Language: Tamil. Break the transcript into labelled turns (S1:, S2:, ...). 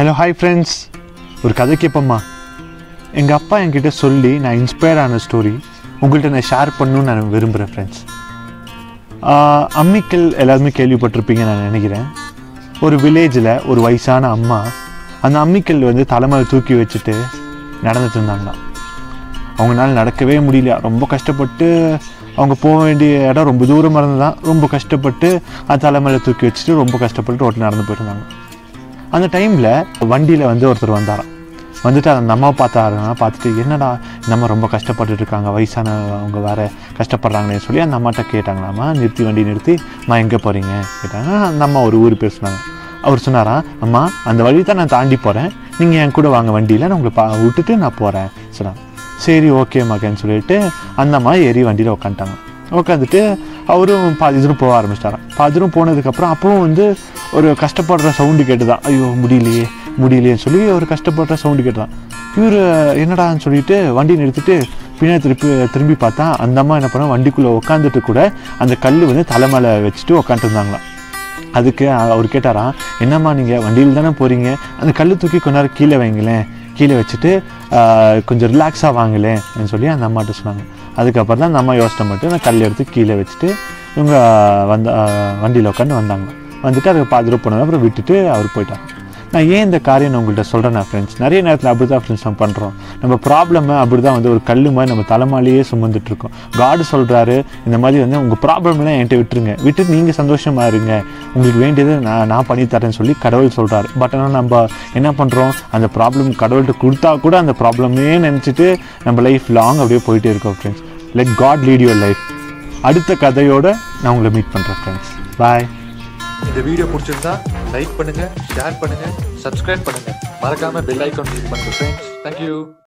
S1: ஹலோ ஹாய் ஃப்ரெண்ட்ஸ் ஒரு கதை கேட்போம்மா எங்கள் அப்பா என்கிட்ட சொல்லி நான் இன்ஸ்பயர் ஆன ஸ்டோரி உங்கள்கிட்ட நான் ஷேர் பண்ணணும்னு நான் விரும்புகிறேன் ஃப்ரெண்ட்ஸ் அம்மிக்கல் எல்லாருமே கேள்விப்பட்டிருப்பீங்க நான் நினைக்கிறேன் ஒரு வில்லேஜில் ஒரு வயசான அம்மா அந்த அம்மிக்கல் வந்து தலைமையில் தூக்கி வச்சுட்டு நடந்துட்டு இருந்தாங்களாம் அவங்களால நடக்கவே முடியல ரொம்ப கஷ்டப்பட்டு அவங்க போக வேண்டிய இடம் ரொம்ப தூரமாக இருந்ததான் ரொம்ப கஷ்டப்பட்டு அந்த தலைமையில் தூக்கி வச்சுட்டு ரொம்ப கஷ்டப்பட்டு ரோட்டில் நடந்து போயிட்டு இருந்தாங்க அந்த டைமில் வண்டியில் வந்து ஒருத்தர் வந்தாராம் வந்துட்டு அந்த அம்மாவை பார்த்தாருன்னா பார்த்துட்டு என்னடா இந்த அம்மா ரொம்ப கஷ்டப்பட்டுட்டு இருக்காங்க வயசான அவங்க வேற கஷ்டப்படுறாங்களேன்னு சொல்லி அந்த அம்மாட்ட கேட்டாங்களாம்மா நிறுத்தி வண்டி நிறுத்தி அம்மா எங்கே போகிறீங்க கேட்டாங்க அந்த அம்மா ஒரு ஊர் பேர் சொன்னாங்க அவர் சொன்னாராம் அம்மா அந்த வழி தான் நான் தாண்டி போகிறேன் நீங்கள் என் கூட வாங்க வண்டியில் நான் உங்களை பா விட்டுட்டு நான் போகிறேன் சொன்னாங்க சரி ஓகே மகன் சொல்லிட்டு அந்த அம்மா ஏறி வண்டியில் உட்காந்துட்டாங்க உட்காந்துட்டு அவரும் பாதி தூரம் போக ஆரம்பிச்சிட்டாராம் பாதி தூரம் போனதுக்கப்புறம் அப்பவும் வந்து ஒரு கஷ்டப்படுற சவுண்டு கேட்டுதான் ஐயோ முடியலையே முடியலையேன்னு சொல்லி ஒரு கஷ்டப்படுற சவுண்டு கேட்டுதான் இவர் என்னடான்னு சொல்லிட்டு வண்டி நிறுத்திட்டு பின்னாடி திருப்பி திரும்பி பார்த்தா அந்த அம்மா என்ன பண்ணா வண்டிக்குள்ளே உட்காந்துட்டு கூட அந்த கல் வந்து தலை மேலே வச்சுட்டு உட்காந்துருந்தாங்களாம் அதுக்கு அவர் கேட்டாராம் என்னம்மா நீங்கள் வண்டியில் தானே போகிறீங்க அந்த கல் தூக்கி கொஞ்ச நேரம் கீழே வைங்களேன் கீழே வச்சுட்டு ஆஹ், கொஞ்சம் ரிலாக்ஸாக வாங்களேன் சொல்லி அந்த அம்மாட்ட சொன்னாங்க அதுக்கப்புறம் தான் அந்த அம்மா யோசனை மட்டும் அந்த கல் எடுத்து கீழே வச்சுட்டு இவங்க வந்த வண்டியில் உட்காந்து வந்தாங்க வந்துட்டு அதுக்கு பாதி ரூபா போனது அப்புறம் விட்டுட்டு அவர் போயிட்டாங்க நான் ஏன் இந்த காரியம் நான் உங்கள்கிட்ட சொல்கிறேன் ஃப்ரெண்ட்ஸ் நிறைய நேரத்தில் அப்படி தான் ஃப்ரெண்ட்ஸ் நம்ம பண்ணுறோம் நம்ம ப்ராப்ளமை அப்படி தான் வந்து ஒரு கல் மாதிரி நம்ம தலைமாலேயே சுமந்துட்டு இருக்கோம் காடு சொல்கிறாரு இந்த மாதிரி வந்து உங்கள் ப்ராப்ளம்லாம் என்கிட்ட விட்டுருங்க விட்டுட்டு நீங்கள் சந்தோஷமாக இருங்க உங்களுக்கு வேண்டியதை நான் நான் பண்ணி தரேன்னு சொல்லி கடவுள் சொல்கிறாரு பட் ஆனால் நம்ம என்ன பண்ணுறோம் அந்த ப்ராப்ளம் கடவுள்கிட்ட கொடுத்தா கூட அந்த ப்ராப்ளமே நினச்சிட்டு நம்ம லைஃப் லாங் அப்படியே போயிட்டே இருக்கோம் friends let God lead your life அடுத்த கதையோட நான் உங்களை மீட் பண்ணுறேன் ஃப்ரெண்ட்ஸ் பாய்
S2: இந்த வீடியோ பிடிச்சிருந்தா லைக் பண்ணுங்க ஷேர் பண்ணுங்க சப்ஸ்கிரைப் பண்ணுங்க மறக்காம பெல் ஐக்கான் கிளிக் பண்ணுங்க ஃப்ரெண்ட்ஸ் தேங்க்யூ